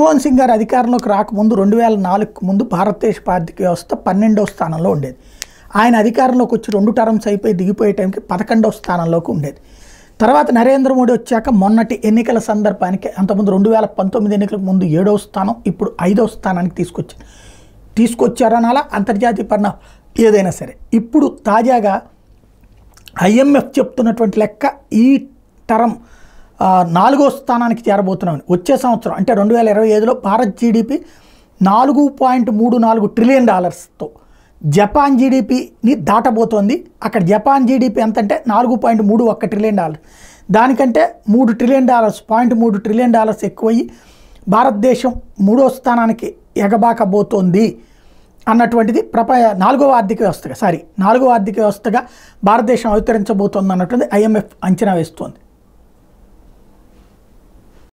మన్మోహన్ సింగ్ గారు అధికారంలోకి రాకముందు రెండు వేల నాలుగుకు ముందు భారతదేశ ఆర్థిక వ్యవస్థ పన్నెండవ స్థానంలో ఉండేది ఆయన అధికారంలోకి వచ్చి రెండు టర్మ్స్ అయిపోయి దిగిపోయే టైంకి పదకొండవ స్థానంలోకి ఉండేది తర్వాత నరేంద్ర మోడీ వచ్చాక మొన్నటి ఎన్నికల సందర్భానికి అంతకుముందు రెండు వేల పంతొమ్మిది ఎన్నికలకు ముందు ఏడవ స్థానం ఇప్పుడు ఐదవ స్థానానికి తీసుకొచ్చారు తీసుకొచ్చారనాలా అంతర్జాతీయ పరిణామం ఏదైనా సరే ఇప్పుడు తాజాగా ఐఎంఎఫ్ చెప్తున్నటువంటి లెక్క ఈ తరం ఆ, నాలుగో స్థానానికి చేరబోతున్నామని వచ్చే సంవత్సరం అంటే రెండు వేల ఇరవై ఐదులో భారత్ జీడిపి నాలుగు పాయింట్ మూడు నాలుగు ట్రిలియన్ డాలర్స్తో జపాన్ జీడిపిని దాటబోతోంది అక్కడ జపాన్ జీడిపి ఎంత అంటే నాలుగు పాయింట్ మూడు ఒక్క ట్రిలియన్ డాలర్స్ దానికంటే మూడు ట్రిలియన్ డాలర్స్ పాయింట్ మూడు ట్రిలియన్ డాలర్స్ ఎక్కువయ్యి భారతదేశం మూడో స్థానానికి ఎగబాకబోతోంది అన్నటువంటిది ప్రప నాలుగవ ఆర్థిక వ్యవస్థగా సారీ నాలుగవ ఆర్థిక వ్యవస్థగా భారతదేశం అవతరించబోతోంది అన్నటువంటి ఐఎంఎఫ్ అంచనా వేస్తోంది